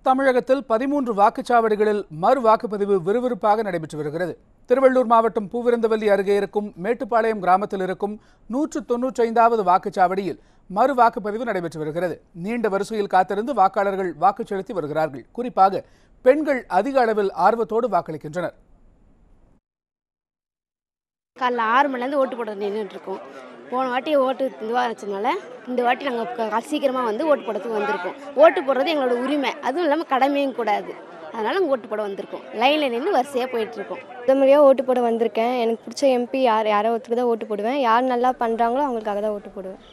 தமிழகத்தில் பதிமூன்று வாக்குச்சாவடிகளில் மறு வாக்குப்பதிவு விறுவிறுப்பாக நடைபெற்று வருகிறது திருவள்ளூர் மாவட்டம் பூவிருந்தவல்லி அருகே இருக்கும் மேட்டுப்பாளையம் கிராமத்தில் இருக்கும் நூற்று தொன்னூற்றி ஐந்தாவது வாக்குச்சாவடியில் மறு வாக்குப்பதிவு நடைபெற்று வருகிறது நீண்ட வரிசையில் காத்திருந்து வாக்காளர்கள் வாக்கு செலுத்தி வருகிறார்கள் குறிப்பாக பெண்கள் அதிக அளவில் ஆர்வத்தோடு வாக்களிக்கின்றனர் காலைல ஆறு மணிலேருந்து ஓட்டு போட நின்றுட்டு இருக்கோம் போன வாட்டி ஓட்டு இதுவாக வச்சதுனால இந்த வாட்டி நாங்கள் சீக்கிரமாக வந்து ஓட்டு போடுறதுக்கு வந்திருக்கோம் ஓட்டு போடுறது எங்களோட உரிமை அதுவும் இல்லாமல் கடமையும் கூடாது அதனால் நாங்கள் ஓட்டு போட வந்திருக்கோம் லைனில் நின்று வரிசையாக போயிட்டுருக்கோம் முத முறையாக ஓட்டு போட வந்திருக்கேன் எனக்கு பிடிச்ச எம்பி யார் யாரோ ஒருத்தருக்கு தான் ஓட்டு போடுவேன் யார் நல்லா பண்ணுறாங்களோ அவங்களுக்காக தான் ஓட்டு போடுவேன்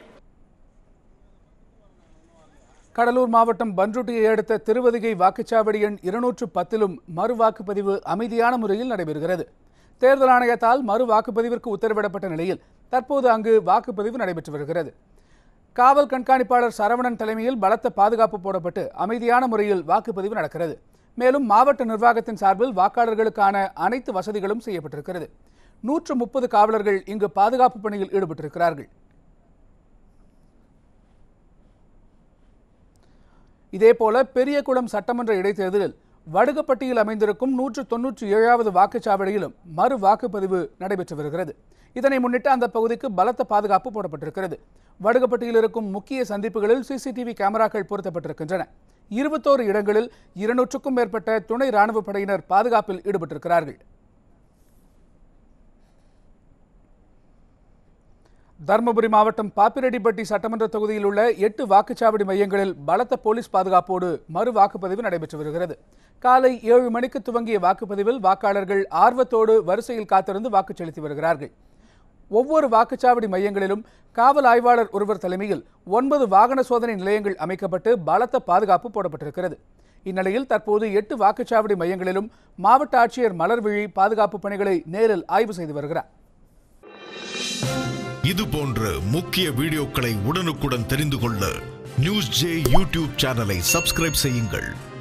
கடலூர் மாவட்டம் பன்ருட்டியை அடுத்த திருவதிகை வாக்குச்சாவடி எண் இருநூற்று பத்திலும் மறு வாக்குப்பதிவு அமைதியான முறையில் நடைபெறுகிறது தேர்தல் ஆணையத்தால் மறு வாக்குப்பதிவிற்கு உத்தரவிடப்பட்ட நிலையில் தற்போது அங்கு வாக்குப்பதிவு நடைபெற்று வருகிறது காவல் கண்காணிப்பாளர் சரவணன் தலைமையில் பலத்த பாதுகாப்பு போடப்பட்டு அமைதியான முறையில் வாக்குப்பதிவு நடக்கிறது மேலும் மாவட்ட நிர்வாகத்தின் சார்பில் வாக்காளர்களுக்கான அனைத்து வசதிகளும் செய்யப்பட்டிருக்கிறது நூற்று முப்பது காவலர்கள் இங்கு பாதுகாப்பு பணியில் ஈடுபட்டிருக்கிறார்கள் இதேபோல பெரியகுளம் சட்டமன்ற இடைத்தேர்தலில் வடுகப்பட்டியில் அமைந்திருக்கும் நூற்று தொன்னூற்றி ஏழாவது வாக்குச்சாவடியிலும் மறு வாக்குப்பதிவு நடைபெற்று வருகிறது இதனை முன்னிட்டு அந்த பகுதிக்கு பலத்த பாதுகாப்பு போடப்பட்டிருக்கிறது வடுகப்பட்டியில் இருக்கும் முக்கிய சந்திப்புகளில் சிசிடிவி கேமராக்கள் பொருத்தப்பட்டிருக்கின்றன இருபத்தோரு இடங்களில் இருநூற்றுக்கும் மேற்பட்ட துணை ராணுவப் படையினர் பாதுகாப்பில் ஈடுபட்டிருக்கிறார்கள் தருமபுரி மாவட்டம் பாப்பிரெட்டிப்பட்டி சட்டமன்ற தொகுதியில் உள்ள எட்டு வாக்குச்சாவடி மையங்களில் பலத்த போலீஸ் பாதுகாப்போடு மறு வாக்குப்பதிவு நடைபெற்று வருகிறது காலை ஏழு மணிக்கு துவங்கிய வாக்குப்பதிவில் வாக்காளர்கள் ஆர்வத்தோடு வரிசையில் காத்திருந்து வாக்கு செலுத்தி வருகிறார்கள் ஒவ்வொரு வாக்குச்சாவடி மையங்களிலும் காவல் ஆய்வாளர் ஒருவர் தலைமையில் ஒன்பது வாகன சோதனை நிலையங்கள் அமைக்கப்பட்டு பலத்த பாதுகாப்பு போடப்பட்டிருக்கிறது இந்நிலையில் தற்போது எட்டு வாக்குச்சாவடி மையங்களிலும் மாவட்ட ஆட்சியர் மலர்விழி பாதுகாப்பு பணிகளை நேரில் ஆய்வு செய்து வருகிறார் இது போன்ற முக்கிய வீடியோக்களை உடனுக்குடன் தெரிந்து கொள்ள நியூஸ் ஜே யூடியூப் சேனலை சப்ஸ்கிரைப் செய்யுங்கள்